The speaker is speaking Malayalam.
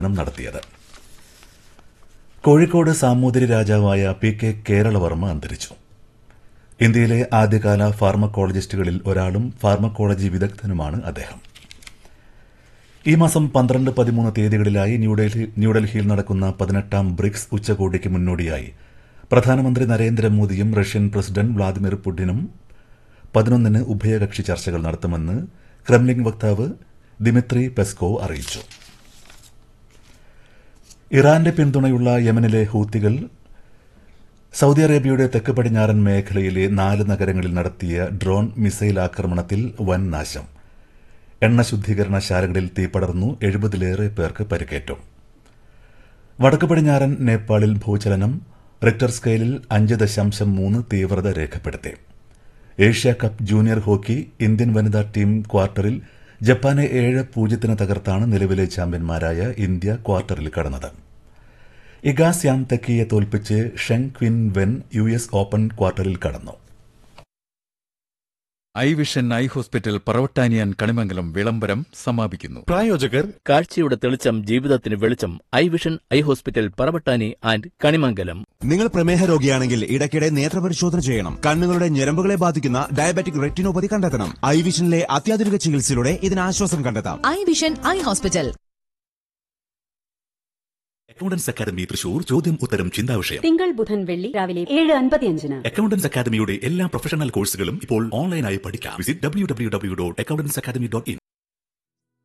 നം നടത്തിയത് കോഴിക്കോട് സാമൂതിരി രാജാവായ പി കെ കേരളവർമ്മ അന്തരിച്ചു ഇന്ത്യയിലെ ആദ്യകാല ഫാർമക്കോളജിസ്റ്റുകളിൽ ഒരാളും ഫാർമക്കോളജി വിദഗ്ധനുമാണ് അദ്ദേഹം ഈ മാസം പന്ത്രണ്ട് പതിമൂന്ന് തീയതികളിലായി ന്യൂഡൽഹി ന്യൂഡൽഹിയിൽ നടക്കുന്ന പതിനെട്ടാം ബ്രിക്സ് ഉച്ചകോടിക്ക് മുന്നോടിയായി പ്രധാനമന്ത്രി നരേന്ദ്രമോദിയും റഷ്യൻ പ്രസിഡന്റ് വ്ളാദിമിർ പുടിനും പതിനൊന്നിന് ഉഭയകക്ഷി ചർച്ചകൾ നടത്തുമെന്ന് ക്രെംലിൻ വക്താവ് ദിമിത്രി പെസ്കോവ് അറിയിച്ചു ഇറാന്റെ പിന്തുണയുള്ള യമനിലെ ഹൂത്തികൾ സൗദി അറേബ്യയുടെ തെക്ക് പടിഞ്ഞാറൻ മേഖലയിലെ നാല് നഗരങ്ങളിൽ നടത്തിയ ഡ്രോൺ മിസൈൽ ആക്രമണത്തിൽ വൻ നാശം എണ്ണ ശുദ്ധീകരണ ശാലകളിൽ തീപടർന്നു എഴുപതിലേറെ പേർക്ക് പരിക്കേറ്റു വടക്ക് പടിഞ്ഞാറൻ നേപ്പാളിൽ ഭൂചലനം റിക്ടർ സ്കെയിലിൽ അഞ്ച് ദശാംശം മൂന്ന് തീവ്രത രേഖപ്പെടുത്തി Asia cup junior hockey Indian വനിതാ ടീം ക്വാർട്ടറിൽ ജപ്പാനെ ഏഴ് പൂജ്യത്തിന് തകർത്താണ് നിലവിലെ ചാമ്പ്യന്മാരായ ഇന്ത്യ ക്വാർട്ടറിൽ കടന്നത് ഇഗാസ്യാൻ തെക്കിയെ തോൽപ്പിച്ച് ഷെങ് ക്വിൻ വെൻ യു എസ് ഓപ്പൺ ക്വാർട്ടറിൽ കടന്നു ഐ വിഷൻ ഐ ഹോസ്പിറ്റൽ പറവട്ടാനിയാൻ കണിമംഗലം വിളംബരം സമാപിക്കുന്നു പ്രായോജകർ കാഴ്ചയുടെ തെളിച്ചം ജീവിതത്തിന് വെളിച്ചം eye vision eye hospital Paravattani and Kanimangalam നിങ്ങൾ പ്രമേഹ രോഗിയാണെങ്കിൽ ഇടയ്ക്കിടെ നേത്രപരിശോധന ചെയ്യണം കണ്ണുകളുടെ ഞരമ്പുകളെ ബാധിക്കുന്ന ഡയബറ്റിക് റെറ്റിനോപ്പതി കണ്ടെത്തണം ഐ വിഷനിലെ അത്യാധുനിക ചികിത്സയിലൂടെ ഇതിന് ആശ്വാസം കണ്ടെത്താം eye vision eye hospital accountants academy Thrissur ചോദ്യം ഉത്തരം ചിന്താ വിഷയം തിങ്കൾ ബുധൻ വെള്ളി രാവിലെ ഏഴ് അൻപത്തിയഞ്ചിന് അക്കൗണ്ടൻസ് അക്കാദമിയുടെ എല്ലാ പ്രൊഫഷണൽ കോഴ്സുകളും ഇപ്പോൾ ഓൺലൈനായി പഠിക്കാം visit W W W dot accountants academy dot in